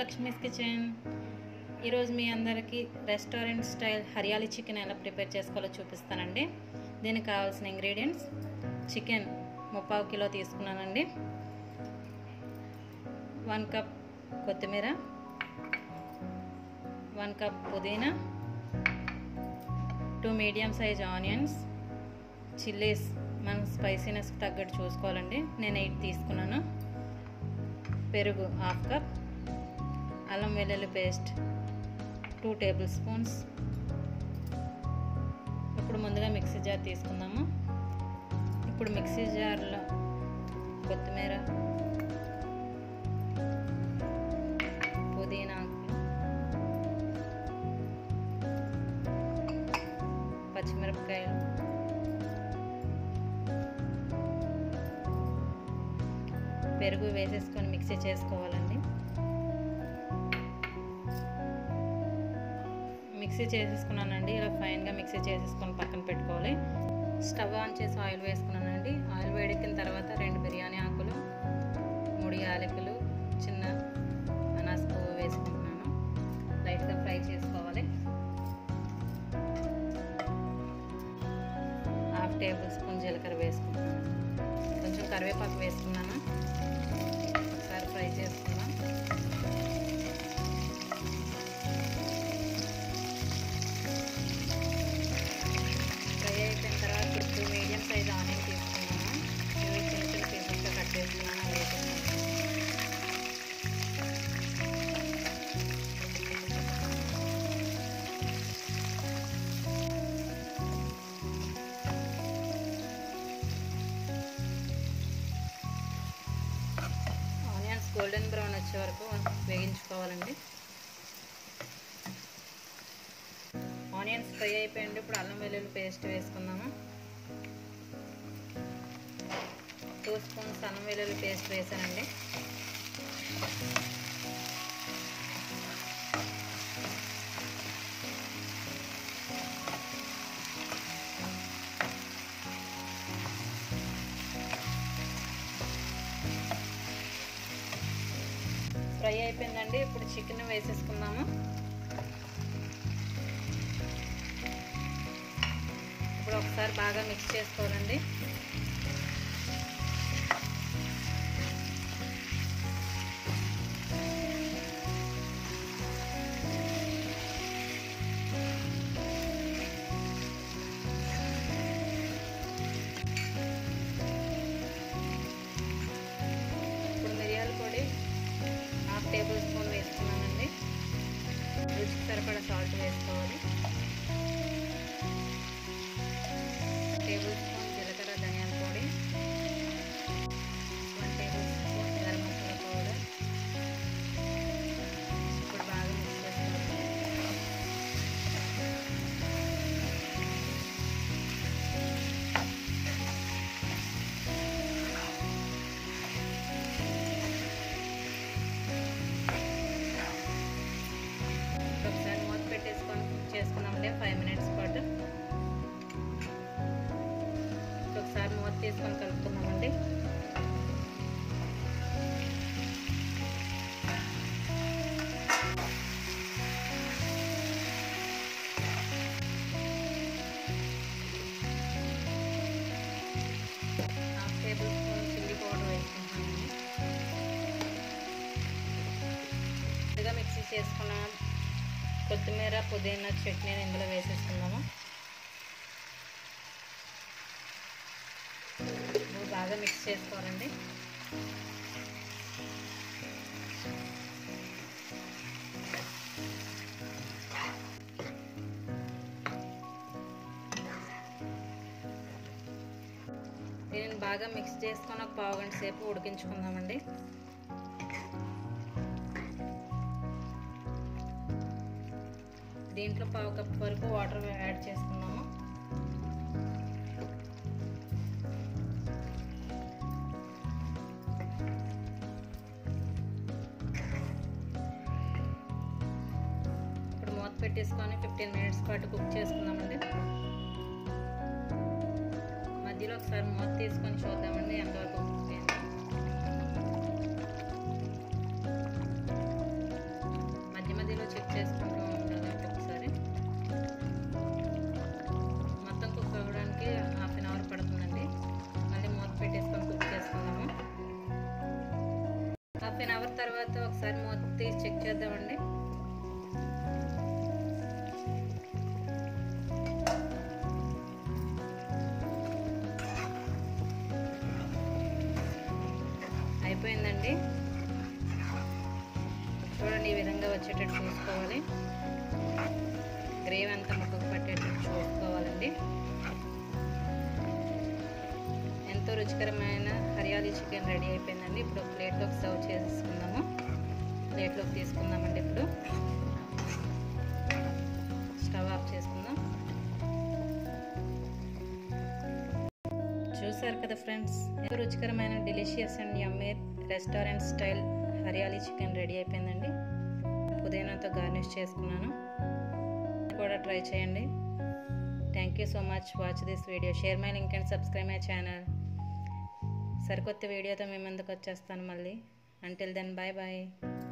Lakshmi's kitchen ఈరోజు మీ అందరికీ రెస్టారెంట్ స్టైల్ హరియాలి చికెన్ ఎలా ప్రిపేర్ చేసుకోవాలో చూపిస్తానండి దీనికి కావాల్సిన ఇంగ్రీడియంట్స్ చికెన్ ముప్పావు కిలో తీసుకున్నానండి వన్ కప్ కొత్తిమీర వన్ కప్ పుదీనా two medium size onions chillies మన స్పైసీనెస్ తగ్గట్టు చూసుకోవాలండి నేను ఎయిట్ తీసుకున్నాను పెరుగు హాఫ్ కప్ అల్లం వెల్లుల్లి పేస్ట్ టూ టేబుల్ స్పూన్స్ ఇప్పుడు ముందుగా మిక్సీ జార్ తీసుకుందాము ఇప్పుడు మిక్సీ జార్లో కొత్తిమీర పుదీనా పచ్చిమిరపకాయలు పెరుగు వేసేసుకొని మిక్సీ చేసుకోవాలండి మిక్సీ చేసేసుకున్నానండి ఇలా ఫైన్గా మిక్సీ చేసేసుకొని పక్కన పెట్టుకోవాలి స్టవ్ ఆన్ చేసి ఆయిల్ వేసుకున్నానండి ఆయిల్ వేడెక్కిన తర్వాత రెండు బిర్యానీ ఆకులు మూడు యాలకులు చిన్న అనాస పువ్వు వేసుకుంటున్నాను లైట్గా ఫ్రై చేసుకోవాలి హాఫ్ టేబుల్ స్పూన్ జీలకర్ర వేసుకుంటున్నాను కొంచెం కరివేపాకు వేసుకున్నాను ఒకసారి ఫ్రై చేసుకున్నాం ఫ్రై అయిపోయిన తర్వాత ఇప్పుడు మీడియం సైజ్ ఆనియన్ తీసుకున్నాను ఇవి చిన్న చిన్న పీసెస్గా కట్ చేసుకున్నాను అవి వేసుకున్నాను ఆనియన్స్ గోల్డెన్ బ్రౌన్ వచ్చే వరకు వేగించుకోవాలండి ఆనియన్స్ ఫ్రై అయిపోయింది ఇప్పుడు అల్లం వెల్లుల్లి పేస్ట్ వేసుకుందాము టూ స్పూన్స్ అల్లం వెల్లుల్లి పేస్ట్ వేసానండి ఫ్రై అయిపోయిందండి ఇప్పుడు చికెన్ వేసేసుకుందాము ఇప్పుడు ఒకసారి బాగా మిక్స్ చేసుకోవాలండి ఇప్పుడు మిరియాల పొడి హాఫ్ టేబుల్ స్పూన్ వేసుకున్నానండి రుచికి సరిపడా సాల్ట్ వేసుకోవాలి టేబుల్ స్పూన్ జీలకర్ర ధనియాల పొడి one tablespoon garam masala powder ఇప్పుడు బాగా మిక్స్ చేసుకోవాలి ఒకసారి మూత పెట్టేసుకొని కుక్ చేసుకున్నామంటే ఫైవ్ మినిట్స్ పాటు ఒకసారి మూత తీసుకొని కలుపుకుందామండి half tablespoon chilli powder వేసుకుంటున్నామండి ముందుగా మిక్సీ చేసుకున్న కొత్తిమీర పుదీనా చట్నీని ఇందులో వేసేసుకుందాము ఇప్పుడు బాగా మిక్స్ చేసుకోవాలండి దీనిని బాగా మిక్స్ చేసుకొని ఒక పావు గంట సేపు ఉడికించుకుందామండి దీంట్లో పావు కప్ వరకు వాటర్ యాడ్ చేసుకున్నాము ఇప్పుడు మూత పెట్టేసుకొని ఫిఫ్టీన్ మినిట్స్ పాటు కుక్ చేసుకుందామండి మధ్యలో ఒకసారి మూత తీసుకొని చూద్దామండి ఎంతవరకు కుక్ అయిందో హాఫ్ అన్ అవర్ తర్వాత ఒకసారి మూత తీసి చెక్ చేద్దామండి అయిపోయిందండి చూడండి ఈ విధంగా వచ్చేటట్టు చూసుకోవాలి గ్రేవీ అంతా ముక్కకు పట్టేటట్టు చూసుకోవాలండి ఎంతో రుచికరమైన హరియాలీ చికెన్ రెడీ అయిపోయిందండి ఇప్పుడు ప్లేట్లోకి సర్వ్ చేసుకుందాము ప్లేట్లోకి తీసుకుందామండి ఇప్పుడు స్టవ్ ఆఫ్ చేసుకుందాం చూసారు కదా ఫ్రెండ్స్ ఎంతో రుచికరమైన delicious and yummy restaurant style hariyali chicken ready అయిపోయిందండి పుదీనాతో గార్నిష్ చేసుకున్నాను కూడా ట్రై చేయండి thank you so much watch this video share my link and subscribe my channel సరికొత్త వీడియోతో మీ ముందుకు వచ్చేస్తాను మళ్ళీ అంటిల్ దెన్ బాయ్ బాయ్